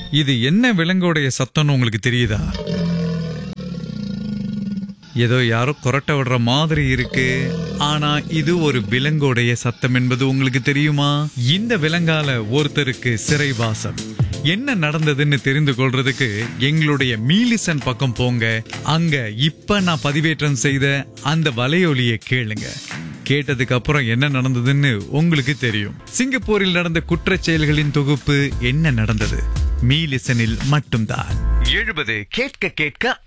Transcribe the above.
இது என்ன விலங்கோடைய சத்தம்னு உங்களுக்கு தெரியுதா ஏதோ யாரோ கொரட்டை விடுற மாதிரி இருக்கு ஆனா இது ஒரு விலங்கோடைய சத்தம் என்பது உங்களுக்கு தெரியுமா இந்த விலங்கால ஒருத்தருக்கு சிறைவாசம் என்ன நடந்ததுன்னு தெரிந்து கொள்றதுக்கு எங்களுடைய மீலிசன் பக்கம் போங்க அங்க இப்ப நான் பதிவேற்றம் செய்த அந்த வலையொலியை கேளுங்க கேட்டதுக்கு அப்புறம் என்ன நடந்ததுன்னு உங்களுக்கு தெரியும் சிங்கப்பூரில் நடந்த குற்றச் செயல்களின் தொகுப்பு என்ன நடந்தது மீலிசனில் மட்டும்தான் எழுபது கேட்க கேட்க